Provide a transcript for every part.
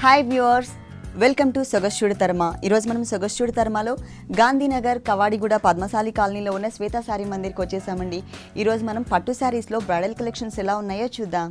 Hi viewers welcome to సొగస్టుడి తర్మ ఈరోజు మనం సొగస్టుడి తర్మలో గాంధీనగర్ కవాడిగూడ పద్మశాలి కాలనీలో ఉన్న శ్వేత శారీ మందిర్కి వచ్చేసామండి ఈరోజు మనం పట్టు శారీస్లో బ్రైడల్ కలెక్షన్స్ ఎలా ఉన్నాయో చూద్దాం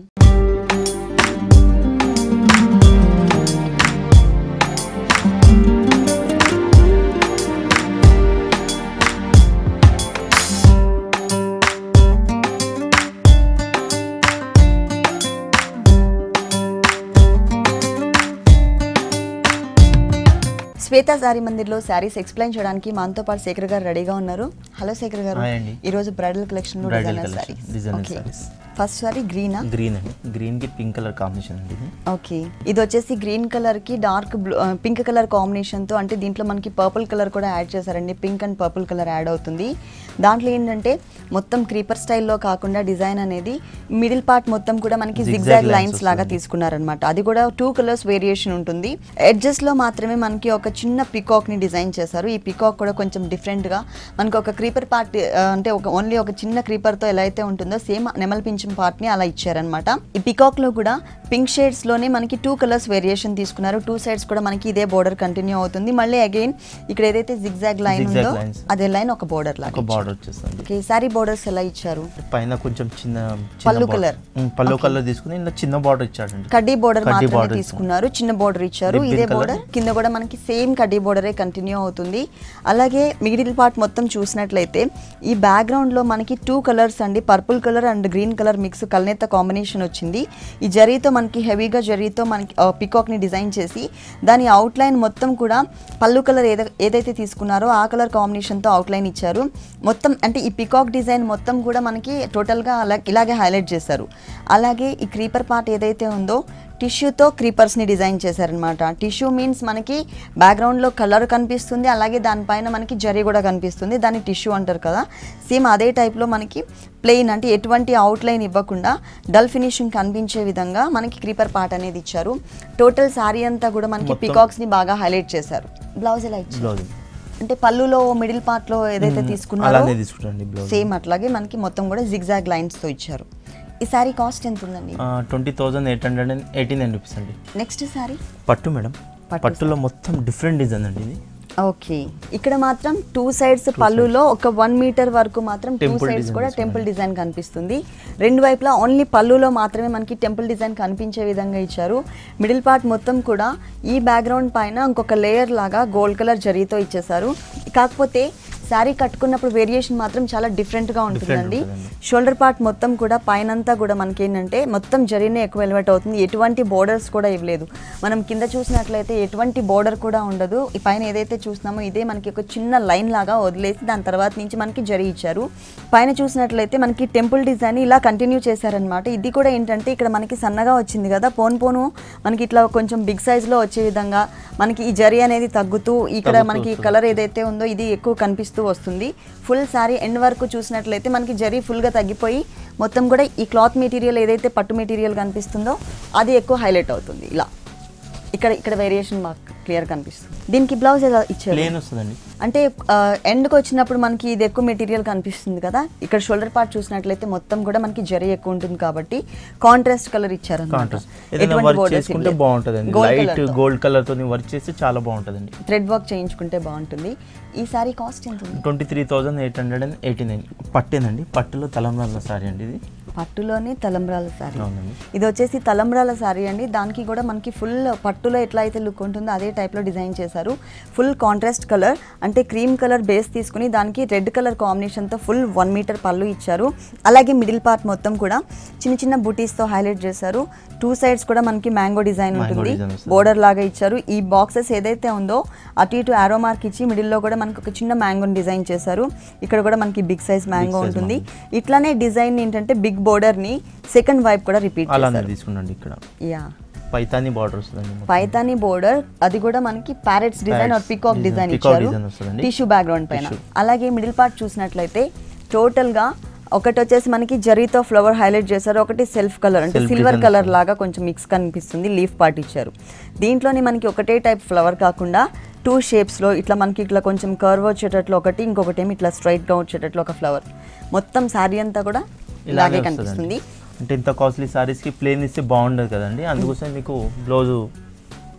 శ్వేత శారీ మందిర్లో శారీస్ ఎక్స్ప్లెయిన్ చేయడానికి మనతో పాటు శేఖర్ గారు రెడీగా ఉన్నారు హలో శేఖర్ గారు హాయ్ అండి. ఈ రోజు bridal collection Bridal designer collection, saris designer okay sarees. First sari గ్రీనా గ్రీన్ అండి గ్రీన్ కి పింక్ కలర్ కాంబినేషన్ అండి ఇది ఓకే ఇది వచ్చేసి గ్రీన్ కలర్ కి dark blue pink colour combination తో అంటే దీంట్లో మనకి పర్పుల్ కలర్ కూడా యాడ్ చేశారండి pink and purple colour add అవుతుంది దాంట్లో ఏంటంటే మొత్తం క్రీపర్ స్టైల్లో కాకుండా డిజైన్ అనేది మిడిల్ పార్ట్ మొత్తం కూడా మనకి Zigzag జిగ్జాగ్ lines లైన్స్ లాగా వస్తుంది. తీసుకున్నారనమాట అది కూడా టూ కలర్స్ వేరియేషన్ ఉంటుంది ఎడ్జెస్ లో మాత్రమే మనకి ఒక చిన్న పికాక్ ని డిజైన్ చేశారు ఈ పికాక్ కూడా కొంచెం డిఫరెంట్ గా మనకి ఒక క్రీపర్ పార్ట్ అంటే ఒక ఓన్లీ ఒక చిన్న క్రీపర్ తో ఎలా అయితే ఉంటుందో సేమ్ నెమల్ పింఛం పార్ట్ ని అలా ఇచ్చారనమాట ఈ పికాక్ లో కూడా పింక్ షేడ్స్ లోనే మనకి టూ కలర్స్ వేరియేషన్ తీసుకున్నారు టూ సైడ్స్ కూడా మనకి ఇదే బోర్డర్ కంటిన్యూ అవుతుంది మళ్ళీ అగైన్ ఇక్కడ ఏదైతే జిగ్జాగ్ లైన్ Zigzag ఉందో lines. అదే లైన్ ఒక బోర్డర్ లాగా ఒక బార్డర్ వచ్చేస్తుంది ఓకే సారీ బోర్డర్స్ ఎలా ఇచ్చారు పైన కొంచెం చిన్న చిన్న పళ్ళు border. colour. ఉమ్, పళ్ళు కలర్ తీసుకుని ఇలా చిన్న బార్డర్ ఇచ్చాడండి కడ్డీ బోర్డర్ కడ్డీ మాత్రమే border తీసుకున్నారు చిన్న బోర్డర్ ఇచ్చారు Ribbon ఇదే colour. బోర్డర్ కింద కూడా మనకి సేమ్ కడ్డీ బోర్డరే కంటిన్యూ అవుతుంది అలాగే మిడిల్ పార్ట్ మొత్తం చూసినట్లయితే ఈ బ్యాక్గ్రౌండ్ లో మనకి టూ కలర్స్ అండి purple colour and green colour mix కలనేత కాంబినేషన్ వచ్చింది ఈ జరీతో మనకి హెవీగా జరీతో మనకి పికాక్ ని డిజైన్ చేసి దాని అవుట్ లైన్ మొత్తం కూడా పళ్ళు కలర్ ఏద ఏదైతే తీసుకున్నారో ఆ కలర్ కాంబినేషన్ తో అవుట్ లైన్ ఇచ్చారు మొత్తం అంటే ఈ పికాక్ డిజైన్ మొత్తం కూడా మనకి టోటల్ గా అలా ఇలాగే హైలైట్ చేశారు అలాగే ఈ క్రీపర్ పార్ట్ ఏదైతే ఉందో టిష్యూతో క్రీపర్స్ని డిజైన్ చేశారనమాట టిష్యూ మీన్స్ మనకి బ్యాక్గ్రౌండ్లో కలర్ కనిపిస్తుంది అలాగే దానిపైన మనకి జరీ కూడా కనిపిస్తుంది దాన్ని టిష్యూ అంటారు కదా సేమ్ అదే టైప్లో మనకి ప్లెయిన్ అంటే ఎటువంటి అవుట్లైన్ ఇవ్వకుండా డల్ ఫినిషింగ్ కనిపించే విధంగా మనకి క్రీపర్ పార్ట్ అనేది ఇచ్చారు టోటల్ శారీ అంతా కూడా మనకి మొత్తం- పికాక్స్ని బాగా హైలైట్ చేశారు బ్లౌజ్ ఎలా ఇచ్చారు బ్లౌజ్ అంటే పళ్ళులో మిడిల్ పార్ట్లో ఏదైతే తీసుకున్నారో అలానే తీసుకుంటాండి బ్లౌజ్ సేమ్ అట్లాగే మనకి మొత్తం కూడా జిగ్జాగ్ లైన్స్తో ఇచ్చారు ఈ శారీ కాస్ట్ ఎంత ఉందండి twenty thousand eight hundred and eighty nine rupees అండి నెక్స్ట్ శారీ పట్టు మేడం పట్టు పట్టులో మొత్తం డిఫరెంట్ డిజైన్ అండి ఇది ఓకే ఇక్కడ మాత్రం టూ సైడ్స్ పళ్ళులో ఒక వన్ మీటర్ వరకు మాత్రం టూ Temple సైడ్స్ design కూడా తీసుకున్నాను. టెంపుల్ డిజైన్ కనిపిస్తుంది రెండు వైపులా ఓన్లీ పళ్ళులో మాత్రమే మనకి టెంపుల్ డిజైన్ కనిపించే విధంగా ఇచ్చారు మిడిల్ పార్ట్ మొత్తం కూడా ఈ బ్యాక్గ్రౌండ్ పైన ఇంకొక లేయర్ లాగా గోల్డ్ కలర్ జరీతో ఇచ్చేసారు కాకపోతే శారీ కట్టుకున్నప్పుడు వేరియేషన్ మాత్రం చాలా డిఫరెంట్గా ఉంటుందండి ఉంటుందండి. షోల్డర్ పార్ట్ మొత్తం కూడా పైనంతా కూడా మనకి ఏంటంటే మొత్తం జరీనే ఎక్కువ ఎలివేట్ అవుతుంది ఎటువంటి బోర్డర్స్ కూడా ఇవ్వలేదు మనం కింద చూసినట్లయితే ఎటువంటి బోర్డర్ కూడా ఉండదు ఈ పైన ఏదైతే చూస్తున్నామో ఇదే మనకి ఒక చిన్న లైన్ లాగా వదిలేసి దాని తర్వాత నుంచి మనకి జరీ ఇచ్చారు పైన చూసినట్లయితే మనకి టెంపుల్ డిజైన్ ఇలా కంటిన్యూ చేశారనమాట ఇది కూడా ఏంటంటే ఇక్కడ మనకి సన్నగా వచ్చింది కదా పోను పోను మనకి ఇట్లా కొంచెం బిగ్ సైజ్లో వచ్చే విధంగా మనకి ఈ జరీ అనేది తగ్గుతూ ఇక్కడ తగ్గుతూ మనకి వస్తుంది. కలర్ ఏదైతే ఉందో ఇది ఎక్కువ కనిపిస్తూ వస్తుంది ఫుల్ శారీ ఎండ్ వరకు చూసినట్లయితే మనకి జరీ ఫుల్గా తగ్గిపోయి మొత్తం కూడా ఈ క్లాత్ మెటీరియల్ ఏదైతే పట్టు మెటీరియల్ కనిపిస్తుందో అది ఎక్కువ హైలైట్ అవుతుంది ఇలా ఇక్కడ ఇక్కడ వేరియేషన్ మాకు క్లియర్ కనిపిస్తుంది దీనికి బ్లౌజ్ ఎలా ఇచ్చారు ప్లేన్ వస్తుందండి అంటే ఎండ్కి వచ్చినప్పుడు మనకి ఇది ఎక్కువ మెటీరియల్ కనిపిస్తుంది కదా ఇక్కడ షోల్డర్ పార్ట్ చూసినట్లయితే మొత్తం కూడా మనకి జరీ ఎక్కువ ఉంటుంది కాబట్టి కాంట్రాస్ట్ కలర్ ఇచ్చారు కాంట్రాస్ట్ ఏదైనా వర్క్ చేసుకుంటే బాగుంటుందండి లైట్ గోల్డ్ కలర్ తో వర్క్ చేస్తే చాలా బాగుంటుందండి థ్రెడ్ వర్క్ చేయించుకుంటే బాగుంటుంది ఈ సారీ కాస్ట్ ఎంత ఉంది twenty three thousand eight hundred and eighty nine పట్టేనండి పట్టులో తలంబ్రాల సారీ అండి ఇది పట్టులోని తలంబ్రాల శారీ అవునండి ఇది వచ్చేసి తలంబ్రాల శారీ అండి దానికి కూడా మనకి ఫుల్ పట్టులో ఎట్లా అయితే లుక్ ఉంటుందో అదే టైప్లో డిజైన్ చేశారు ఫుల్ కాంట్రాస్ట్ కలర్ అంటే క్రీమ్ కలర్ బేస్ తీసుకుని దానికి రెడ్ కలర్ కాంబినేషన్తో ఫుల్ వన్ మీటర్ పళ్ళు ఇచ్చారు అలాగే మిడిల్ పార్ట్ మొత్తం కూడా చిన్న చిన్న బూటీస్తో హైలైట్ చేశారు టూ సైడ్స్ కూడా మనకి మ్యాంగో డిజైన్ Mango ఉంటుంది design వస్తుంది. బోర్డర్ లాగా ఇచ్చారు ఈ బాక్సెస్ ఏదైతే ఉందో అటు ఇటు ఆరో మార్క్ ఇచ్చి మిడిల్లో కూడా మనకి ఒక చిన్న మ్యాంగోని డిజైన్ చేశారు ఇక్కడ కూడా మనకి బిగ్ సైజ్ మ్యాంగో size ఉంటుంది ఇట్లానే డిజైన్ ఏంటంటే బిగ్ బోర్డర్ ని సెకండ్ వైపు కూడా రిపీట్ అలానే చేశారు తీసుకున్నాండి ఇక్కడ యా పైతాని బార్డర్ వస్తుందండి మొత్తం. పైతాని బోర్డర్ అది కూడా మనకి parrots design are Parrots peacock design, design peacock ఇచ్చారు design వస్తుందండి. టిష్యూ బ్యాక్గ్రౌండ్ పైన Tissue. అలాగే మిడిల్ పార్ట్ చూసినట్లయితే టోటల్ గా ఒకటి వచ్చేసి మనకి జరీతో ఫ్లవర్ హైలైట్ చేశారు ఒకటి సెల్ఫ్ కలర్ అంటే Self సిల్వర్ design కలర్ వస్తుంది. లాగా కొంచెం మిక్స్ కనిపిస్తుంది లీఫ్ పార్ట్ ఇచ్చారు దీంట్లోనే మనకి ఒకటే టైప్ ఫ్లవర్ కాకుండా టూ షేప్స్లో ఇట్లా మనకి ఇట్లా కొంచెం కర్వ్ వచ్చేటట్లు ఒకటి ఇంకొకటి ఏమి ఇట్లా స్ట్రైట్గా వచ్చేటట్లు ఒక ఫ్లవర్ మొత్తం శారీ అంతా కూడా ఇలాగే ఇలాగే వస్తుందండి. కనిపిస్తుంది అంటే ఇంత కాస్ట్లీ సారీస్కి ప్లేన్ ఇస్తే బాగుండదు కదండి అందుకోసం మీకు బ్లౌజ్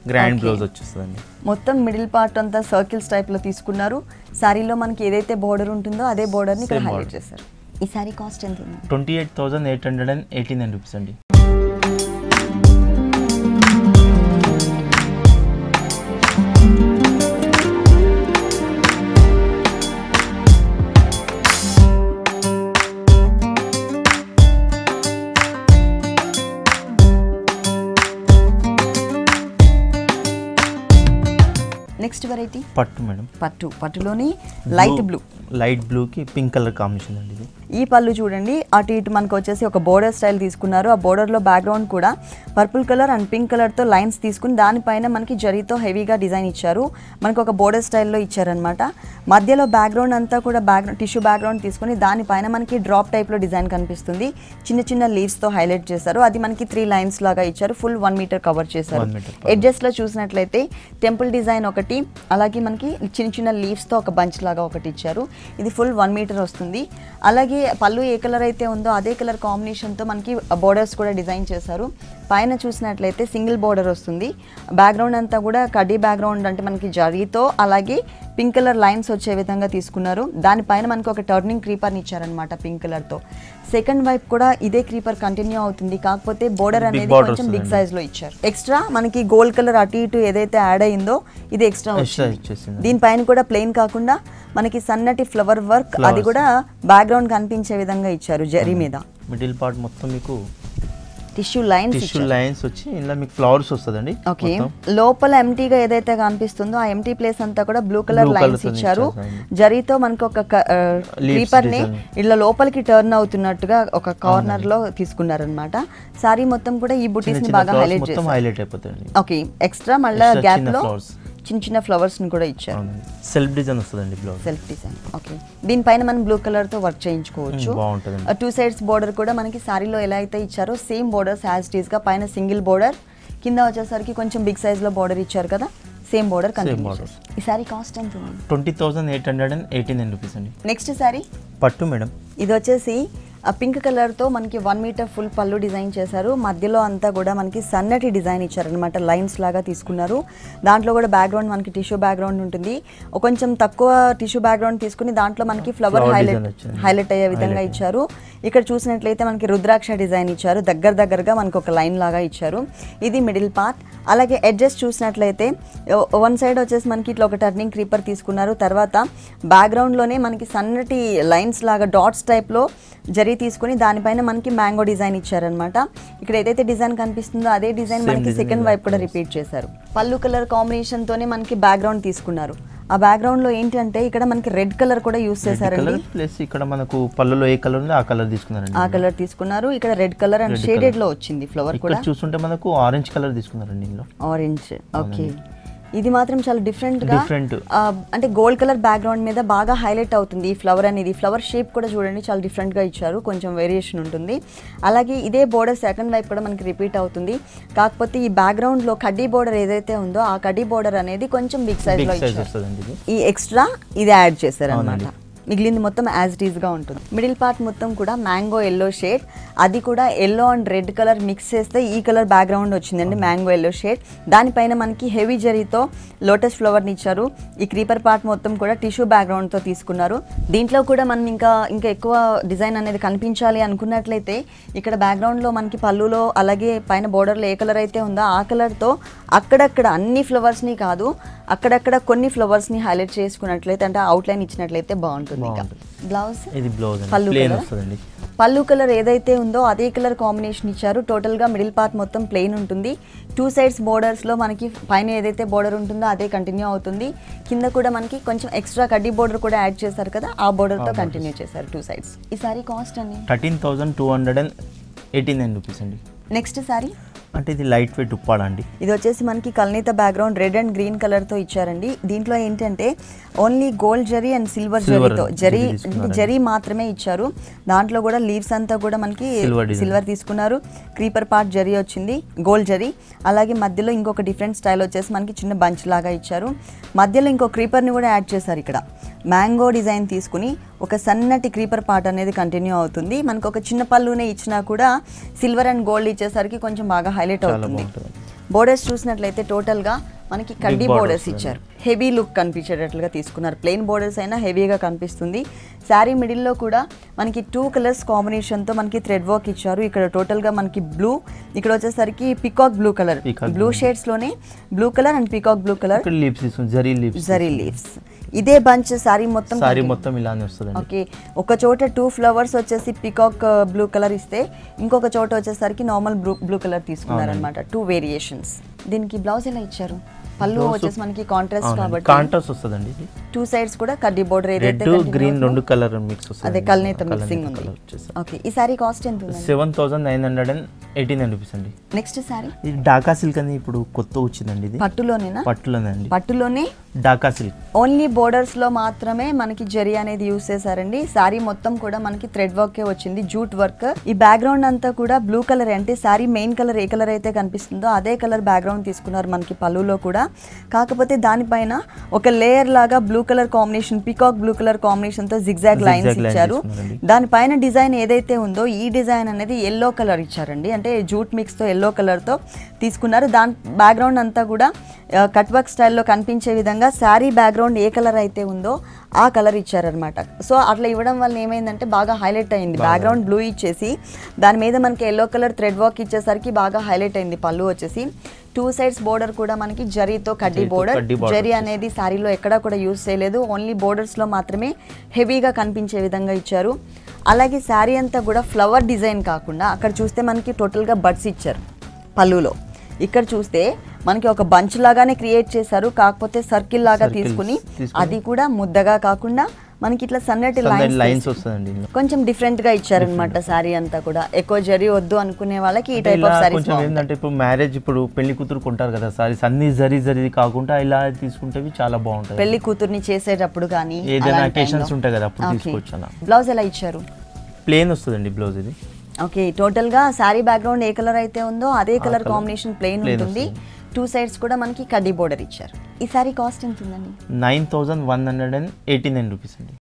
గ్రాండ్ Okay. బ్లౌజ్ వచ్చేస్తుందండి మొత్తం మిడిల్ పార్ట్ అంతా సర్కిల్స్ టైప్లో తీసుకున్నారు శారీలో మనకి ఏదైతే బోర్డర్ ఉంటుందో అదే బోర్డర్ని ఇక్కడ Same హైలైట్ border. చేశారు ఈ శారీ కాస్ట్ ఎంత ఉంది twenty eight thousand eight hundred and eighty nine rupees అండి నెక్స్ట్ వెరైటీ పట్టు మేడం పట్టు పట్టులోని లైట్ బ్లూ లైట్ బ్లూకి పింక్ కలర్ కాంబినేషన్ అండి ఇది ఈ పళ్ళు చూడండి అటు ఇటు మనకు వచ్చేసి ఒక బోర్డర్ స్టైల్ తీసుకున్నారు ఆ బోర్డర్లో బ్యాక్గ్రౌండ్ కూడా పర్పుల్ కలర్ అండ్ పింక్ కలర్తో లైన్స్ తీసుకుని దానిపైన మనకి జరీతో హెవీగా డిజైన్ ఇచ్చారు మనకు ఒక బోర్డర్ స్టైల్లో ఇచ్చారనమాట మధ్యలో బ్యాక్గ్రౌండ్ అంతా కూడా బ్యాక్గ్రౌండ్ టిష్యూ బ్యాక్గ్రౌండ్ తీసుకుని దానిపైన మనకి డ్రాప్ టైప్లో డిజైన్ కనిపిస్తుంది చిన్న చిన్న లీవ్స్తో హైలైట్ చేశారు అది మనకి త్రీ లైన్స్ లాగా ఇచ్చారు ఫుల్ వన్ మీటర్ కవర్ చేశారు One meter ఎడ్జెస్ట్లో చూసినట్లయితే టెంపుల్ డిజైన్ ఒకటి అలాగే మనకి చిన్న చిన్న లీవ్స్తో ఒక బంచ్ లాగా ఒకటి ఇచ్చారు ఇది ఫుల్ వన్ మీటర్ వస్తుంది అలాగే పళ్ళు ఏ కలర్ అయితే ఉందో అదే కలర్ కాంబినేషన్తో మనకి బోర్డర్స్ కూడా డిజైన్ చేశారు పైన చూసినట్లయితే సింగిల్ బోర్డర్ వస్తుంది బ్యాక్గ్రౌండ్ అంతా కూడా కడ్డీ బ్యాక్గ్రౌండ్ అంటే మనకి జరీతో అలాగే పింక్ కలర్ లైన్స్ వచ్చే విధంగా తీసుకున్నారు దానిపైన మనకి ఒక టర్నింగ్ క్రీపర్ని ఇచ్చారనమాట పింక్ కలర్తో సెకండ్ వైపు కూడా ఇదే క్రీపర్ కంటిన్యూ అవుతుంది కాకపోతే బోర్డర్ Big అనేది border కొంచెం బిగ్ వస్తుందండి. సైజ్ లో ఇచ్చారు ఎక్స్ట్రా మనకి గోల్డ్ కలర్ అటు ఇటు ఏదైతే యాడ్ అయిందో ఇది ఎక్స్ట్రా ఎక్స్ట్రా వచ్చింది ఇచ్చేసింది దీనిపైన కూడా ప్లెయిన్ కాకుండా మనకి సన్నటి ఫ్లవర్ వర్క్ అది Flowers. కూడా బ్యాక్గ్రౌండ్ కనిపించే విధంగా ఇచ్చారు జరీ మీద మిడిల్ పార్ట్ మొత్తం మీకు టిష్యూ లైన్స్ టిష్యూ లైన్స్ వచ్చి ఇలా మీకు ఫ్లవర్స్ వస్తుందండి ఓకే మొత్తం. లోపల ఎంటీగా ఏదైతే కనిపిస్తుందో ఆ ఎంటీ ప్లేస్ అంతా కూడా blue colour Blue lines colour తో ఇచ్చారు ఇచ్చారు. జరీతో మనకు ఒక Leaves క్రీపర్ ని design. ఇలా లోపలికి టర్న్ అవుతున్నట్టుగా ఒక కార్నర్ లో తీసుకున్నారనమాట సారీ మొత్తం కూడా ఈ చిన్న బుటీస్ ని చిన్న బాగా flowers హైలైట్ మొత్తం చేశారు హైలైట్ అయిపోతాయండి ఓకే ఎక్స్ట్రా మళ్ళీ Extra గ్యాప్ చిన్న లో flowers. చిన్న చిన్న ఫ్లవర్స్ ని కూడా ఇచ్చారు అవునండి సెల్ఫ్ డిజైన్ వస్తుందండి బ్లౌజ్ సెల్ఫ్ డిజైన్ ఓకే దీనిపైన మనం బ్లూ కలర్ తో వర్క్ చేయించుకోవచ్చు మ్మ్, బాగుంటుందండి. టూ సైడ్స్ బోర్డర్ కూడా మనకి సారీలో ఎలా అయితే ఇచ్చారో same borders as it is గా పైన సింగిల్ బోర్డర్ కింద వచ్చేసరికి కొంచెం బిగ్ సైజ్ లో బోర్డర్ ఇచ్చారు కదా సేమ్ బోర్డర్ కంటిన్యూ borders. ఈ సారీ కాస్ట్ ఎంత ఉంది twenty thousand eight hundred and eighty nine rupees అండి నెక్స్ట్ సారీ పట్టు మేడం ఇది వచ్చేసి ఆ పింక్ కలర్తో మనకి వన్ మీటర్ ఫుల్ పళ్ళు డిజైన్ చేశారు మధ్యలో అంతా కూడా మనకి సన్నటి డిజైన్ ఇచ్చారనమాట లైన్స్ లాగా తీసుకున్నారు దాంట్లో కూడా బ్యాక్గ్రౌండ్ మనకి టిష్యూ బ్యాక్గ్రౌండ్ ఉంటుంది ఒక కొంచెం తక్కువ టిష్యూ బ్యాక్గ్రౌండ్ తీసుకుని దాంట్లో మనకి ఫ్లవర్ Flower హైలైట్ design వచ్చింది. హైలైట్ అయ్యే విధంగా Highlight. ఇచ్చారు ఇక్కడ చూసినట్లయితే మనకి రుద్రాక్ష డిజైన్ ఇచ్చారు దగ్గర దగ్గరగా మనకి ఒక లైన్ లాగా ఇచ్చారు ఇది మిడిల్ పార్ట్ అలాగే ఎడ్జెస్ చూసినట్లయితే వన్ సైడ్ వచ్చేసి మనకి ఇట్లా ఒక టర్నింగ్ క్రీపర్ తీసుకున్నారు తర్వాత బ్యాక్గ్రౌండ్లోనే మనకి సన్నటి లైన్స్ లాగా డాట్స్ టైప్లో జరీ తీసుకుని దానిపైన మనకి మ్యాంగో డిజైన్ ఇచ్చారనమాట ఇక్కడ ఏదైతే డిజైన్ కనిపిస్తుందో అదే డిజైన్ Same మనకి design సెకండ్ ఇలా వైపు కూడా రిపీట్ చేశారు పళ్ళు కలర్ కాంబినేషన్తోనే మనకి బ్యాక్గ్రౌండ్ తీసుకున్నారు ఆ బ్యాక్గ్రౌండ్లో ఏంటంటే ఇక్కడ మనకి రెడ్ కలర్ కూడా యూస్ చేశారండి కలర్ ప్లస్ ఇక్కడ మనకు పళ్ళులో ఏ కలర్ ఉందో ఆ కలర్ తీసుకున్నారండి ఆ కలర్ తీసుకున్నారు ఇక్కడ red colour and Red shaded colour. లో వచ్చింది ఫ్లవర్ ఇక్కడ కూడా చూస్తుంటే మనకు ఆరెంజ్ కలర్ తీసుకున్నారండి ఇందులో ఆరెంజ్ ఓకే ఇది మాత్రం చాలా డిఫరెంట్ గా Different. ఆ, అంటే గోల్డ్ కలర్ బ్యాక్గ్రౌండ్ మీద బాగా హైలైట్ అవుతుంది ఈ ఫ్లవర్ అనేది ఫ్లవర్ షేప్ కూడా చూడండి చాలా డిఫరెంట్ గా ఇచ్చారు కొంచెం వేరియేషన్ ఉంటుంది అలాగే ఇదే బోర్డర్ సెకండ్ వైపు కూడా మనకి రిపీట్ అవుతుంది కాకపోతే ఈ బ్యాక్గ్రౌండ్ లో కడ్డీ బోర్డర్ ఏదైతే ఉందో ఆ కడ్డీ బోర్డర్ అనేది కొంచెం బిగ్ సైజ్ బిగ్ లో సైజ్ ఇచ్చారు వస్తుందండి ఇది ఈ ఎక్స్ట్రా ఇది యాడ్ చేశారు అనమాట అవునండి. మిగిలింది మొత్తం యాజ్ ఇట్ గా ఉంటుంది మిడిల్ పార్ట్ మొత్తం కూడా మ్యాంగో ఎల్లో షేడ్ అది కూడా yellow and red colour mix చేస్తే ఈ కలర్ బ్యాక్గ్రౌండ్ వచ్చిందండి మ్యాంగో ఎల్లో షేడ్ దానిపైన మనకి హెవీ జరీతో లోటస్ ఫ్లవర్ని ఇచ్చారు ఈ క్రీపర్ పార్ట్ మొత్తం కూడా టిష్యూ బ్యాక్గ్రౌండ్తో తీసుకున్నారు దీంట్లో కూడా మనం ఇంకా ఇంకా ఎక్కువ డిజైన్ అనేది కనిపించాలి అనుకున్నట్లయితే ఇక్కడ బ్యాక్గ్రౌండ్లో మనకి పళ్ళులో అలాగే పైన బోర్డర్లో ఏ కలర్ అయితే ఉందో ఆ కలర్తో అక్కడక్కడ అన్ని ఫ్లవర్స్ని కాదు అక్కడక్కడ కొన్ని ఫ్లవర్స్ని హైలైట్ చేసుకున్నట్లయితే అంటే అవుట్లైన్ ఇచ్చినట్లయితే బాగుంటుంది ఇంకా బాగుంటుంది. బ్లౌజ్ ఇది బ్లౌజ్ పళ్ళు అండి ప్లేన్ colour? వస్తుందండి పళ్ళు కలర్ ఏదైతే ఉందో అదే కలర్ కాంబినేషన్ ఇచ్చారు టోటల్గా మిడిల్ పార్ట్ మొత్తం ప్లెయిన్ ఉంటుంది టూ సైడ్స్ బోర్డర్స్లో మనకి పైన ఏదైతే బోర్డర్ ఉంటుందో అదే కంటిన్యూ అవుతుంది కింద కూడా మనకి కొంచెం ఎక్స్ట్రా కడ్డీ బోర్డర్ కూడా యాడ్ చేశారు కదా ఆ బోర్డర్తో కంటిన్యూ చేశారు టూ సైడ్స్ ఈ సారీ కాస్ట్ అండి thirteen thousand two hundred and eighty nine rupees అండి నెక్స్ట్ సారీ అంటే ఇది లైట్ వెయిట్ ఉప్పాడ అండి ఇది వచ్చేసి మనకి కల్నీత background red and green colour తో ఇచ్చారండి దీంట్లో ఏంటంటే ఓన్లీ గోల్డ్ జరీ అండ్ సిల్వర్ Silver జరీతో జరీ జరీ తీసుకున్నారండి. జరీ మాత్రమే ఇచ్చారు దాంట్లో కూడా లీవ్స్ అంతా కూడా మనకి Silver design. సిల్వర్ తీసుకున్నారు క్రీపర్ పార్ట్ జరీ వచ్చింది గోల్డ్ జరీ అలాగే మధ్యలో ఇంకొక డిఫరెంట్ స్టైల్ వచ్చేసి మనకి చిన్న బంచ్ లాగా ఇచ్చారు మధ్యలో ఇంకో క్రీపర్ని కూడా యాడ్ చేశారు ఇక్కడ మ్యాంగో డిజైన్ తీసుకుని ఒక సన్నటి క్రీపర్ పార్ట్ అనేది కంటిన్యూ అవుతుంది మనకు ఒక చిన్న పళ్ళునే ఇచ్చినా కూడా సిల్వర్ అండ్ గోల్డ్ ఇచ్చేసరికి కొంచెం బాగా హైలైట్ చాలా అవుతుంది బాగుంటుంది బోర్డర్స్ చూసినట్లయితే టోటల్గా మనకి కడ్డీ borders బోర్డర్స్ ఇచ్చారు హెవీ లుక్ కనిపించేటట్లుగా తీసుకున్నారు ప్లెయిన్ బోర్డర్స్ అయినా హెవీగా కనిపిస్తుంది శారీ మిడిల్లో కూడా మనకి టూ కలర్స్ కాంబినేషన్తో మనకి థ్రెడ్ వర్క్ ఇచ్చారు ఇక్కడ టోటల్గా మనకి బ్లూ ఇక్కడ వచ్చేసరికి peacock blue colour Peacock blue షేడ్స్లోనే blue colour and peacock blue colour ఇక్కడ లీవ్స్ తీసుకుని జరీ లీవ్స్ జరీ లీవ్స్ ఇదే బంచ్ శారీ మొత్తం సారీ మొత్తం ఇలానే వస్తుందండి ఓకే ఒక చోట టూ ఫ్లవర్స్ వచ్చేసి పికాక్ బ్లూ కలర్ ఇస్తే ఇంకొక చోట వచ్చేసరికి నార్మల్ బ్లూ బ్లూ కలర్ తీసుకున్నారనమాట టూ వేరియేషన్స్ దీనికి బ్లౌజ్ ఎలా ఇచ్చారు పళ్ళు వచ్చేసి మనకి కాంట్రాస్ట్ కాబట్టి కాంట్రాస్ట్ వస్తుందండి ఇది టూ సైడ్స్ కూడా కడ్డీ బోర్డర్ రెడ్ ఏదైతే continue గ్రీన్ అవుతుందో, రెండు కలర్ మిక్స్ వస్తుంది అదే కల్నేత మిక్సింగ్ ఉంది కలర్ వచ్చేసి ఓకే ఈ సారీ కాస్ట్ ఎంత ఉందండి seven thousand nine hundred and eighty nine rupees అండి నెక్స్ట్ సారీ ఇది డాకా సిల్క్ అని ఇప్పుడు కొత్త వచ్చిందండి ఇది పట్టులోనేనా పట్టులోనండి పట్టులోనే డాకా సిల్క్ ఓన్లీ బోర్డర్స్ లో మాత్రమే మనకి జరీ అనేది యూస్ చేశారండి శారీ మొత్తం కూడా మనకి థ్రెడ్ వర్కే వచ్చింది జూట్ వర్క్ ఈ బ్యాక్గ్రౌండ్ అంతా కూడా బ్లూ కలర్ అంటే శారీ మెయిన్ కలర్ ఏ కలర్ అయితే కనిపిస్తుందో అదే కలర్ బ్యాక్గ్రౌండ్ తీసుకున్నారు మనకి పళ్ళులో కూడా కాకపోతే దానిపైన ఒక లేయర్ లాగా blue colour combination peacock blue colour combination తో జిగ్జాగ్ లైన్స్ Zigzag lines ఇచ్చారు ఇస్తున్నారండి. దానిపైన డిజైన్ ఏదైతే ఉందో ఈ డిజైన్ అనేది ఎల్లో కలర్ ఇచ్చారండి అంటే జూట్ మిక్స్ తో ఎల్లో కలర్ తో తీసుకున్నారు దాని బ్యాక్గ్రౌండ్ అంతా కూడా కట్ వర్క్ స్టైల్లో కనిపించే విధంగా శారీ బ్యాక్గ్రౌండ్ ఏ కలర్ అయితే ఉందో ఆ కలర్ ఇచ్చారనమాట సో అట్లా ఇవ్వడం వల్ల ఏమైందంటే బాగా హైలైట్ అయింది బ్యాక్గ్రౌండ్ బ్లూ ఇచ్చేసి దాని మీద మనకి ఎల్లో కలర్ థ్రెడ్ వర్క్ ఇచ్చేసరికి బాగా హైలైట్ అయింది పళ్ళు వచ్చేసి టూ సైడ్స్ బోర్డర్ కూడా మనకి జరీతో కడ్డీ జరీతో బోర్డర్ కడ్డీ border జరీ అనేది శారీలో ఎక్కడా కూడా యూస్ చేయలేదు ఓన్లీ బోర్డర్స్లో మాత్రమే హెవీగా కనిపించే విధంగా ఇచ్చారు అలాగే శారీ అంతా కూడా ఫ్లవర్ డిజైన్ కాకుండా అక్కడ చూస్తే మనకి టోటల్గా బడ్స్ ఇచ్చారు పళ్ళులో ఇక్కడ చూస్తే మనకి ఒక బంచ్ లాగానే క్రియేట్ చేశారు కాకపోతే సర్కిల్ లాగా Circles తీసుకుని తీసుకుని అది కూడా ముద్దగా కాకుండా మనకి ఇట్లా సన్నటి లైన్స్ లైన్స్ వస్తుందండి ఇందులో. కొంచెం డిఫరెంట్ గా ఇచ్చారనమాట శారీ అంతా కూడా ఎక్కువ జరీ వద్దు అనుకునే వాళ్ళకి ఈ అంటే టైప్ ఇలా ఆఫ్ కొంచెం సారీస్ ఏంటంటే ఇప్పుడు మ్యారేజ్ ఇప్పుడు పెళ్లి కూతురు కొంటారు కదా సారీస్ అన్ని జరీ జరీ కాకుండా ఇలా తీసుకుంటే చాలా బాగుంటుంది పెళ్లి కూతుర్ని చేసేటప్పుడు కానీ ఏదైనా occasions ఉంటాయి కదా, అప్పుడు తీసుకోవచ్చు అలా. బ్లౌజ్ ఎలా ఇచ్చారు ప్లేన్ వస్తుందండి బ్లౌజ్ ఇది ఓకే టోటల్ గా శారీ బ్యాక్గ్రౌండ్ ఏ కలర్ అయితే ఉందో అదే colour colour. Combination plain Plain ఉంటుంది టూ సైడ్స్ కూడా మనకి కడ్డీ బోర్డర్ ఇచ్చారు ఈ సారీ కాస్ట్ ఎంత ఉందండి nine thousand one hundred and eighty nine rupees అండి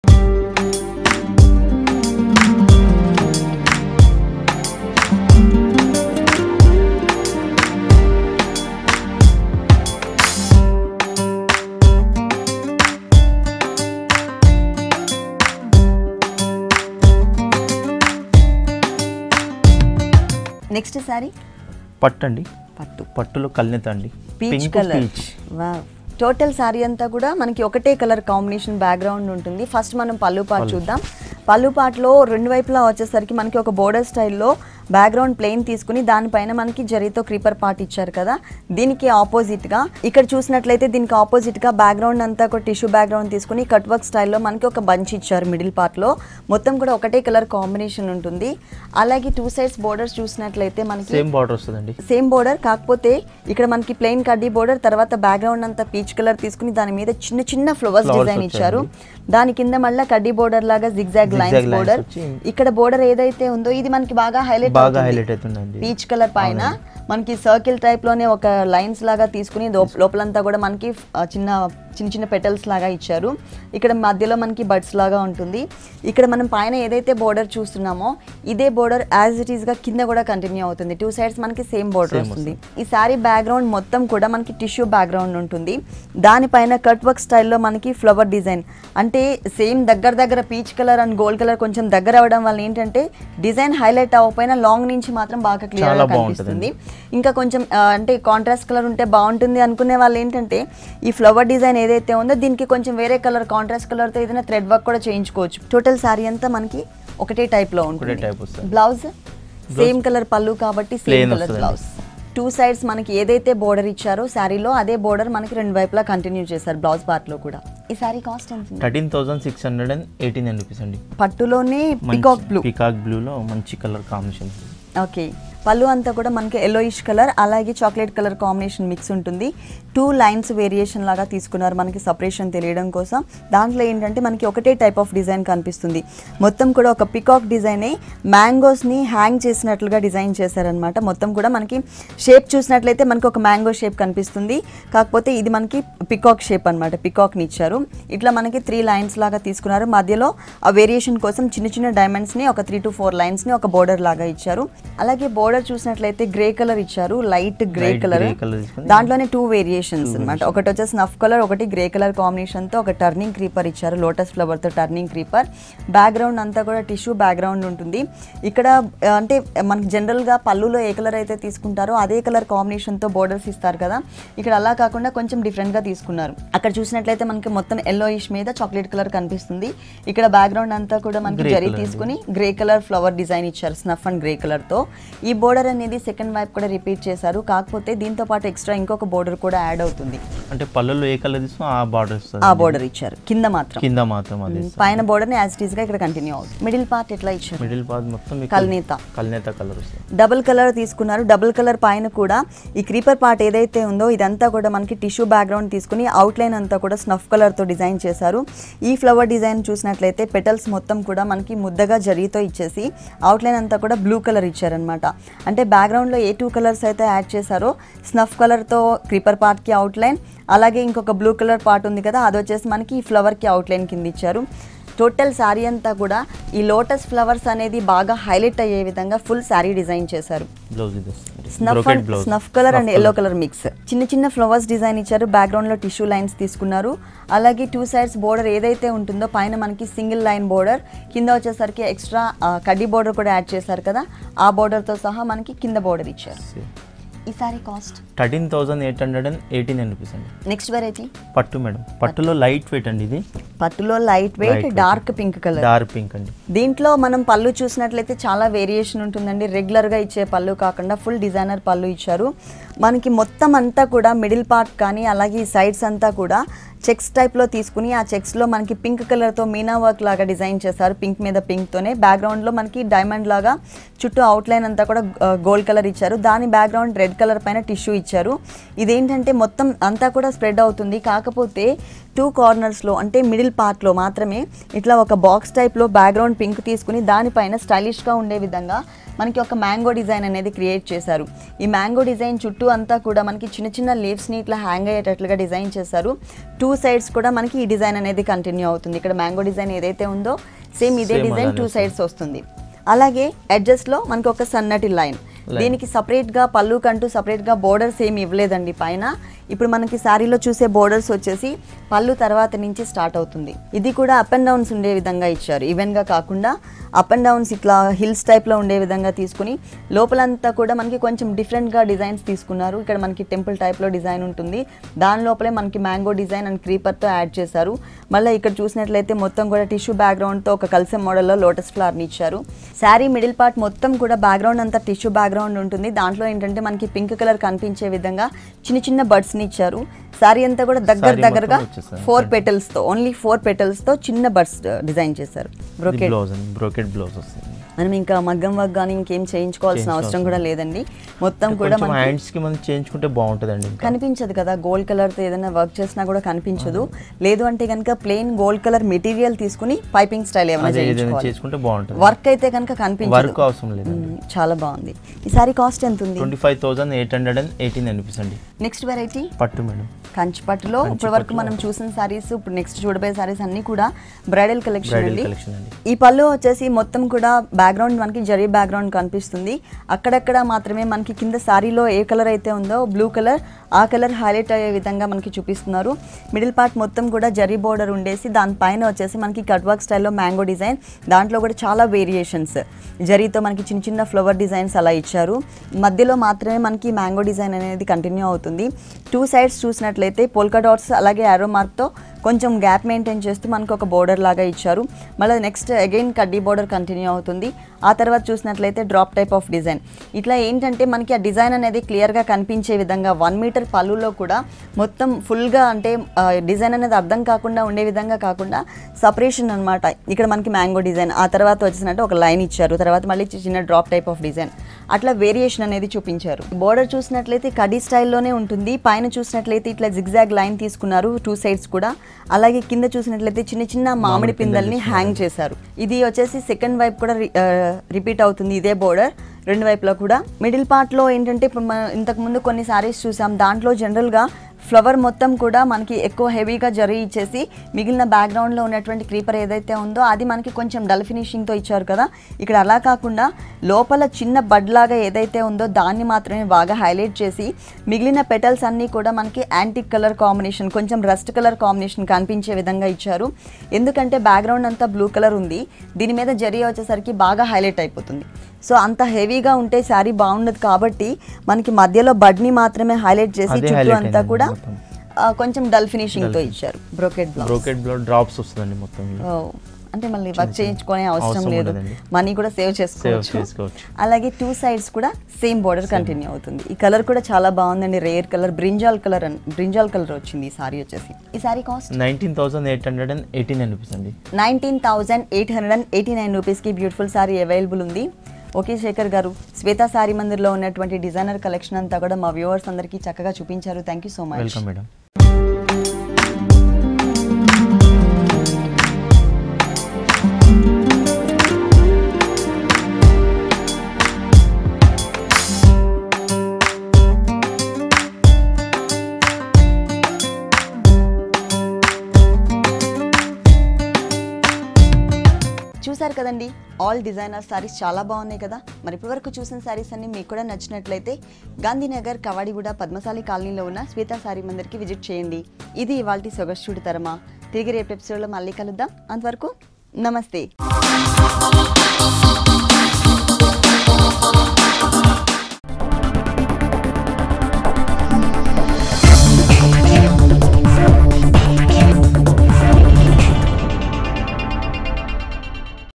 నెక్స్ట్ సారీ పట్టు అండి పట్టు పట్టులో కల్నేత అండి peach Pink, colour peach. Total sari అంతా కూడా మనకి ఒకటే కలర్ కాంబినేషన్ బ్యాక్గ్రౌండ్ ఉంటుంది ఫస్ట్ మనం పళ్ళు పాట్ చూద్దాం పళ్ళు పాటలో రెండు వైపులా వచ్చేసరికి మనకి ఒక బోర్డర్ స్టైల్లో బ్యాక్గ్రౌండ్ ప్లెయిన్ తీసుకుని దానిపైన మనకి జరీతో క్రీపర్ పార్ట్ ఇచ్చారు కదా దీనికి ఆపోజిట్ గా ఇక్కడ చూసినట్లయితే దీనికి ఆపోజిట్ గా బ్యాక్గ్రౌండ్ అంతా ఒక టిష్యూ బ్యాక్గ్రౌండ్ తీసుకుని కట్ వర్క్ స్టైల్లో మనకి ఒక బంచ్ ఇచ్చారు మిడిల్ పార్ట్ లో మొత్తం కూడా ఒకటే కలర్ కాంబినేషన్ ఉంటుంది అలాగే టూ సైడ్స్ బోర్డర్స్ చూసినట్లయితే మనకి సేమ్ బార్డర్ వస్తుందండి సేమ్ బోర్డర్ కాకపోతే ఇక్కడ మనకి ప్లెయిన్ కడ్డీ బోర్డర్ తర్వాత బ్యాక్గ్రౌండ్ అంతా పీచ్ కలర్ తీసుకుని దాని మీద చిన్న చిన్న ఫ్లవర్స్ Flowers డిజైన్ ఇచ్చారు వచ్చాయండి. దాని కింద మళ్ళీ కడ్డీ బోర్డర్ లాగా zigzag Zigzag lines lines border వచ్చి- ఇక్కడ బోర్డర్ ఏదైతే ఉందో ఇది మనకి బాగా హైలైట్ బాగా హైలైట్ అవుతుందండి పీచ్ కలర్ పైన మనకి సర్కిల్ టైప్ లోనే ఒక లైన్స్ లాగా తీసుకుని లో- లోపలంతా కూడా మనకి ఆ, చిన్న చిన్న చిన్న పెటల్స్ లాగా ఇచ్చారు ఇక్కడ మధ్యలో మనకి బడ్స్ లాగా ఉంటుంది ఇక్కడ మనం పైన ఏదైతే బోర్డర్ చూస్తున్నామో ఇదే బోర్డర్ యాజ్ ఇట్ ఈస్ గా కింద కూడా కంటిన్యూ అవుతుంది టూ సైడ్స్ మనకి సేమ్ బోర్డర్ Same వస్తుంది ఈ శారీ బ్యాక్గ్రౌండ్ మొత్తం కూడా మనకి టిష్యూ బ్యాక్గ్రౌండ్ ఉంటుంది దానిపైన కట్ వర్క్ స్టైల్లో మనకి ఫ్లవర్ డిజైన్ అంటే సేమ్ దగ్గర దగ్గర peach colour and gold colour కొంచెం దగ్గర అవ్వడం వల్ల ఏంటంటే డిజైన్ హైలైట్ అవ్వకపోయినా లాంగ్ నుంచి మాత్రం బాగా క్లియర్ చాలా గా బాగుంటుందండి. కనిపిస్తుంది ఇంకా కొంచెం ఆ, అంటే కాంట్రాస్ట్ కలర్ ఉంటే బాగుంటుంది అనుకునే వాళ్ళు ఏంటంటే ఈ ఫ్లవర్ డిజైన్ ఏదైతే ఉందో దీనికి కొంచెం వేరే కలర్ కాంట్రాస్ట్ కలర్ తో ఏదైనా థ్రెడ్ వర్క్ కూడా చేయించుకోవచ్చు టోటల్ సారీ అంతా మనకి ఒకటే టైప్ లో ఉంటుంది type వస్తుంది. బ్లౌజ్ సేమ్ కలర్ పళ్ళు కాబట్టి సేమ్ Plain కలర్ వస్తుందండి. బ్లౌజ్ టూ సైడ్స్ మనకి ఏదైతే బోర్డర్ ఇచ్చారో శారీలో అదే బోర్డర్ మనకి రెండు వైపులా కంటిన్యూ చేశారు బ్లౌజ్ పార్ట్ లో కూడా ఈ సారీ కాస్ట్ ఎంత ఉంది? Thirteen thousand six hundred and eighty nine rupees అండి పట్టులోనే పికాక్ బ్లూ పికాక్ బ్లూలో మంచి కలర్ కాంబినేషన్ ఓకే పళ్ళు అంతా కూడా మనకి ఎల్లోయిష్ కలర్ అలాగే చాక్లెట్ కలర్ కాంబినేషన్ మిక్స్ ఉంటుంది టూ లైన్స్ వేరియేషన్ లాగా తీసుకున్నారు మనకి సపరేషన్ తెలియడం కోసం దాంట్లో ఏంటంటే మనకి ఒకటే టైప్ ఆఫ్ డిజైన్ కనిపిస్తుంది మొత్తం కూడా ఒక పికాక్ డిజైనే మ్యాంగోస్ని హ్యాంగ్ చేసినట్లుగా డిజైన్ చేశారనమాట మొత్తం కూడా మనకి షేప్ చూసినట్లయితే మనకి ఒక మ్యాంగో షేప్ కనిపిస్తుంది కాకపోతే ఇది మనకి పికాక్ షేప్ అనమాట పికాక్ని ఇచ్చారు ఇట్లా మనకి త్రీ లైన్స్ లాగా తీసుకున్నారు మధ్యలో ఆ వేరియేషన్ కోసం చిన్న చిన్న డైమండ్స్ని ఒక త్రీ టు ఫోర్ లైన్స్ని ఒక బోర్డర్ లాగా ఇచ్చారు అలాగే బోర్డర్ బోర్డర్ చూసినట్లయితే గ్రే కలర్ ఇచ్చారు light grey Light colour grey colour తీసుకొని దాంట్లోనే టూ వేరియేషన్స్ అన్నమాట ఒకటి వచ్చేసి నఫ్ కలర్ ఒకటి గ్రే కలర్ కాంబినేషన్ తో ఒక టర్నింగ్ క్రీపర్ ఇచ్చారు లోటస్ ఫ్లవర్ తో టర్నింగ్ క్రీపర్ బ్యాక్గ్రౌండ్ అంతా కూడా టిష్యూ బ్యాక్గ్రౌండ్ ఉంటుంది ఇక్కడ ఆ, అంటే మనకి జనరల్ గా పళ్ళులో ఏ కలర్ అయితే తీసుకుంటారో అదే కలర్ కాంబినేషన్ తో బోర్డర్స్ ఇస్తారు కదా ఇక్కడ అలా కాకుండా కొంచెం డిఫరెంట్ గా తీసుకున్నారు అక్కడ చూసినట్లయితే మనకి మొత్తం ఎల్లో ఇష్ మీద చాక్లెట్ కలర్ కనిపిస్తుంది ఇక్కడ బ్యాక్గ్రౌండ్ అంతా కూడా మనకి Grey జరీ colour తీసుకుని గ్రే కలర్ ఫ్లవర్ డిజైన్ ఇచ్చారు స్నఫ్ అండ్ గ్రే కలర్ తో ఈ బోర్డర్ అనేది సెకండ్ వైపు కూడా రిపీట్ చేశారు కాకపోతే దీంతో పాటు ఎక్స్ట్రా ఇంకొక బోర్డర్ కూడా యాడ్ అవుతుంది అంటే పళ్ళల్లో ఏ కలర్ తీసుకున్నా ఆ బార్డర్ వస్తుంది ఆ బోర్డర్ ఇచ్చారు కింద మాత్రం కింద మాత్రం అదే పైన బోర్డర్ యాజ్ ఇట్ ఈస్ గా ఇక్కడ కంటిన్యూ అవుతుంది మిడిల్ పార్ట్ ఎట్లా ఇచ్చారు మిడిల్ పార్ట్ మొత్తం మీకు కల్నేత కల్నేత కలర్ వస్తుంది డబుల్ కలర్ తీసుకున్నారు డబుల్ కలర్ పైన కూడా ఈ క్రీపర్ పార్ట్ ఏదైతే ఉందో ఇదంతా కూడా మనకి టిష్యూ బ్యాక్గ్రౌండ్ తీసుకుని అవుట్లైన్ అంతా కూడా స్నఫ్ కలర్ తో డిజైన్ చేశారు ఈ ఫ్లవర్ డిజైన్ చూసినట్లయితే పెటల్స్ మొత్తం కూడా మనకి ముద్దగా జరీతో ఇచ్చేసి అవుట్లైన్ అంతా కూడా బ్లూ కలర్ ఇచ్చారనమాట అంటే బ్యాక్గ్రౌండ్లో ఏ టూ కలర్స్ అయితే యాడ్ చేశారో స్నఫ్ కలర్తో క్రీపర్ పార్ట్కి అవుట్లైన్ అలాగే ఇంకొక బ్లూ కలర్ పార్ట్ ఉంది కదా అది వచ్చేసి మనకి ఈ ఫ్లవర్కి అవుట్లైన్ కింద ఇచ్చారు టోటల్ శారీ అంతా కూడా ఈ లోటస్ ఫ్లవర్స్ అనేది బాగా హైలైట్ అయ్యే విధంగా ఫుల్ శారీ డిజైన్ చేశారు బ్లౌజ్ ఇది వస్తుంది snuff brocade and blouse snuff colour and yellow colour mix చిన్న చిన్న ఫ్లవర్స్ డిజైన్ ఇచ్చారు బ్యాక్గ్రౌండ్ లో టిష్యూ లైన్స్ తీసుకున్నారు అలాగే టూ సైడ్స్ బోర్డర్ ఏదైతే ఉంటుందో పైన మనకి సింగిల్ లైన్ బోర్డర్ కింద వచ్చేసరికి ఎక్స్ట్రా కడ్డీ బోర్డర్ కూడా యాడ్ చేశారు కదా ఆ border తో సహా మనకి కింద బోర్డర్ ఇచ్చారు ఈ sorry cost thirteen thousand eight hundred and eighty nine rupees అండి నెక్స్ట్ వెరైటీ పట్టు మేడం పట్టులో లైట్ వెయిట్ అండి ఇది పట్టులో light weight Light weight. Dark pink colour dark pink అండి దీంట్లో మనం పళ్ళు చూసినట్లయితే చాలా వేరియేషన్ ఉంటుందండి రెగ్యులర్గా ఇచ్చే పళ్ళు కాకుండా ఫుల్ డిజైనర్ పళ్ళు ఇచ్చారు మనకి మొత్తం అంతా కూడా మిడిల్ పార్ట్ కానీ అలాగే ఈ సైడ్స్ అంతా కూడా చెక్స్ టైప్లో తీసుకుని ఆ చెక్స్లో మనకి పింక్ కలర్తో మీనా వర్క్ లాగా డిజైన్ చేశారు పింక్ మీద పింక్తోనే బ్యాక్గ్రౌండ్లో మనకి డైమండ్ లాగా చుట్టూ అవుట్లైన్ అంతా కూడా గోల్డ్ కలర్ ఇచ్చారు దాని బ్యాక్గ్రౌండ్ రెడ్ కలర్ పైన టిష్యూ ఇచ్చారు ఇదేంటంటే మొత్తం అంతా కూడా స్ప్రెడ్ అవుతుంది కాకపోతే టూ కార్నర్స్లో అంటే మిడిల్ పార్ట్లో మాత్రమే ఇట్లా ఒక బాక్స్ టైప్లో బ్యాక్గ్రౌండ్ పింక్ తీసుకుని దానిపైన స్టైలిష్గా ఉండే విధంగా మనకి ఒక మ్యాంగో డిజైన్ అనేది క్రియేట్ చేశారు ఈ మ్యాంగో డిజైన్ చుట్టూ అంతా కూడా మనకి చిన్న చిన్న లీవ్స్ని ఇట్లా హ్యాంగ్ అయ్యేటట్లుగా డిజైన్ చేశారు టూ సైడ్స్ కూడా మనకి ఈ డిజైన్ అనేది కంటిన్యూ అవుతుంది ఇక్కడ మ్యాంగో డిజైన్ ఏదైతే ఉందో సేమ్ ఇదే Same డిజైన్ అలానే టూ సైడ్స్ వస్తుంది అలాగే ఎడ్జస్ట్లో మనకి ఒక సన్నటి లైన్ దీనికి సపరేట్గా పళ్ళు కంటూ సపరేట్గా బోర్డర్స్ ఏమి ఇవ్వలేదండి పైన ఇప్పుడు మనకి శారీలో చూసే బోర్డర్స్ వచ్చేసి పళ్ళు తర్వాత నుంచి స్టార్ట్ అవుతుంది ఇది కూడా అప్ అండ్ డౌన్స్ ఉండే విధంగా ఇచ్చారు ఈవెన్గా కాకుండా అప్ అండ్ డౌన్స్ ఇట్లా హిల్స్ టైప్లో ఉండే విధంగా తీసుకుని లోపలంతా కూడా మనకి కొంచెం డిఫరెంట్గా డిజైన్స్ తీసుకున్నారు ఇక్కడ మనకి టెంపుల్ టైప్లో డిజైన్ ఉంటుంది దాని లోపలే మనకి మ్యాంగో డిజైన్ అండ్ క్రీపర్తో యాడ్ చేశారు మళ్ళీ ఇక్కడ చూసినట్లయితే మొత్తం కూడా టిష్యూ బ్యాక్గ్రౌండ్తో ఒక కలిసే మోడల్లో లోటస్ ఫ్లవర్ని ఇచ్చారు శారీ మిడిల్ పార్ట్ మొత్తం కూడా బ్యాక్గ్రౌండ్ అంతా టిష్యూ బ్యాక్గ్రౌండ్ ఉంటుంది దాంట్లో ఏంటంటే మనకి పింక్ కలర్ కనిపించే విధంగా చిన్న చిన్న బర్డ్స్ని ఇచ్చారు శారీ అంతా కూడా దగ్గర Saree దగ్గరగా మొత్తం వచ్చేసాయి. ఫోర్ పెటల్స్తో ఓన్లీ ఫోర్ పెటల్స్తో చిన్న బర్డ్స్ డిజైన్ చేశారు బ్రోకెట్ బ్లౌజ్ అండి బ్రోకెట్ బ్లౌజ్ వస్తుంది మనం ఇంకా మగ్గం వర్క్ కానీ ఇంకేం చేయించుకోవాల్సిన అవసరం కూడా లేదండి మొత్తం కూడా కొంచెం మనకి హ్యాండ్స్ కి మనం చేయించుకుంటే బాగుంటుందండి ఇంకా కనిపించదు కదా గోల్డ్ కలర్తో ఏదైనా వర్క్ చేసినా కూడా కనిపించదు లేదు అంటే కనుక ప్లెయిన్ గోల్డ్ కలర్ మెటీరియల్ తీసుకుని పైపింగ్ స్టైల్ ఏమైనా అదే ఏదైనా చేయించుకోవాలి చేసుకుంటే బాగుంటుంది వర్క్ అయితే కనుక కనిపించదు వర్క్ అవసరం లేదు మ్మ్, చాలా బాగుంది ఈ సారీ కాస్ట్ ఎంత ఉంది twenty five thousand eight hundred and eighty nine rupees అండి నెక్స్ట్ వెరైటీ పట్టు మేడం కంచి పట్టులో ఇప్పటి వరకు మనం చూసిన సారీస్ ఇప్పుడు నెక్స్ట్ చూడబోయే సారీస్ అన్ని కూడా బ్రైడల్ కలెక్షన్ బ్రైడల్ అండి కలెక్షన్ అండి ఈ పళ్ళు వచ్చేసి మొత్తం కూడా బ్యాక్గ్రౌండ్ మనకి జరీ బ్యాక్గ్రౌండ్ కనిపిస్తుంది అక్కడక్కడ మాత్రమే మనకి కింద శారీలో ఏ కలర్ అయితే ఉందో బ్లూ కలర్ ఆ కలర్ హైలైట్ అయ్యే విధంగా మనకి చూపిస్తున్నారు మిడిల్ పార్ట్ మొత్తం కూడా జరీ బోర్డర్ ఉండేసి దానిపైన వచ్చేసి మనకి కట్ వర్క్ స్టైల్లో మ్యాంగో డిజైన్ దాంట్లో కూడా చాలా వేరియేషన్స్ జరీతో మనకి చిన్న చిన్న ఫ్లవర్ డిజైన్స్ అలా ఇచ్చారు మధ్యలో మాత్రమే మనకి మ్యాంగో డిజైన్ అనేది కంటిన్యూ అవుతుంది టూ సైడ్స్ చూసినట్లయితే పోల్కా డాట్స్ అలాగే యారో మార్క్తో కొంచెం గ్యాప్ మెయింటైన్ చేస్తూ మనకు ఒక బోర్డర్ లాగా ఇచ్చారు మళ్ళీ నెక్స్ట్ అగైన్ కడ్డీ బోర్డర్ కంటిన్యూ అవుతుంది ఆ తర్వాత చూసినట్లయితే డ్రాప్ టైప్ ఆఫ్ డిజైన్ ఇట్లా ఏంటంటే మనకి ఆ డిజైన్ అనేది క్లియర్గా కనిపించే విధంగా వన్ మీటర్ పళ్ళులో కూడా మొత్తం ఫుల్గా అంటే డిజైన్ అనేది అర్థం కాకుండా ఉండే విధంగా కాకుండా సపరేషన్ అన్నమాట ఇక్కడ మనకి మ్యాంగో డిజైన్ ఆ తర్వాత వచ్చేసినట్టు ఒక లైన్ ఇచ్చారు తర్వాత మళ్ళీ చి- చిన్న డ్రాప్ టైప్ ఆఫ్ డిజైన్ అట్లా వేరియేషన్ అనేది చూపించారు బోర్డర్ చూసినట్లయితే కడీ స్టైల్లోనే ఉంటుంది పైన చూసినట్లయితే ఇట్లా జిగ్జాగ్ లైన్ తీసుకున్నారు టూ సైడ్స్ కూడా అలాగే కింద చూసినట్లయితే చిన్న చిన్న మామిడి పిందల్ని హ్యాంగ్ చేశారు ఇది వచ్చేసి సెకండ్ వైపు కూడా రిపీట్ అవుతుంది ఇదే బోర్డర్ రెండు వైపులా కూడా మిడిల్ పార్ట్లో ఏంటంటే ఇప్పుడు మనం ఇంతకు ముందు కొన్ని సారీస్ చూసాం దాంట్లో జనరల్గా ఫ్లవర్ మొత్తం కూడా మనకి ఎక్కువ హెవీగా జరి ఇచ్చేసి మిగిలిన బ్యాక్గ్రౌండ్లో ఉన్నటువంటి క్రీపర్ ఏదైతే ఉందో అది మనకి కొంచెం డల్ ఫినిషింగ్తో ఇచ్చారు కదా ఇక్కడ అలా కాకుండా లోపల చిన్న బడ్ లాగా ఏదైతే ఉందో దాన్ని మాత్రమే బాగా హైలైట్ చేసి మిగిలిన పెటల్స్ అన్నీ కూడా మనకి యాంటిక్ కలర్ కాంబినేషన్ కొంచెం రస్ట్ కలర్ కాంబినేషన్ కనిపించే విధంగా ఇచ్చారు ఎందుకంటే బ్యాక్గ్రౌండ్ అంతా బ్లూ కలర్ ఉంది దీని మీద జరీ వచ్చేసరికి బాగా హైలైట్ అయిపోతుంది సో అంత హెవీగా ఉంటే శారీ బాగుండదు కాబట్టి మనకి మధ్యలో బడ్ని మాత్రమే హైలైట్ చేసి అదే చుట్టూ highlight అంతా అయింది కూడా మొత్తం. ఆ, కొంచెం డల్ ఫినిషింగ్ తో ఇచ్చారు brocade blouse brocade blouse drops వస్తుందండి మొత్తం ఇలా. అంటే మళ్ళీ వర్క్ చేయించుకునే అవసరం అవసరం లేదు ఉండదండి. మనీ కూడా సేవ్ సేవ్ చేసుకోవచ్చు చేసుకోవచ్చు అలాగే టూ సైడ్స్ కూడా సేమ్ బోర్డర్ కంటిన్యూ అవుతుంది ఈ కలర్ కూడా చాలా బాగుందండి rare colour brinjal colour brinjal colour వచ్చింది ఈ సారీ వచ్చేసి ఈ sorry cost nineteen thousand eight hundred and eighty nine rupees అండి nineteen thousand eight hundred and eighty nine రూపీస్కి బ్యూటిఫుల్ సారీ అవైలబుల్ ఉంది ఓకే శేఖర్ గారు శ్వేతా సారీ మందిర్లో ఉన్నటువంటి డిజైనర్ కలెక్షన్ అంతా కూడా మా వ్యూవర్స్ అందరికీ చక్కగా చూపించారు thank you so much welcome madam చూసారు కదండి ఆల్ డిజైనర్ సారీస్ చాలా బాగున్నాయి కదా మరి ఇప్పటివరకు చూసిన సారీస్ అన్ని మీకు కూడా నచ్చినట్లయితే గాంధీనగర్ కవాడిగూడ పద్మశాలి కాలనీలో ఉన్న శ్వేతా సారీ మందిర్కి విజిట్ చేయండి ఇది ఇవాల్టి సొగస్టుడి తరమా తిరిగి రేపు ఎపిసోడ్లో మళ్ళీ కలుద్దాం అంతవరకు నమస్తే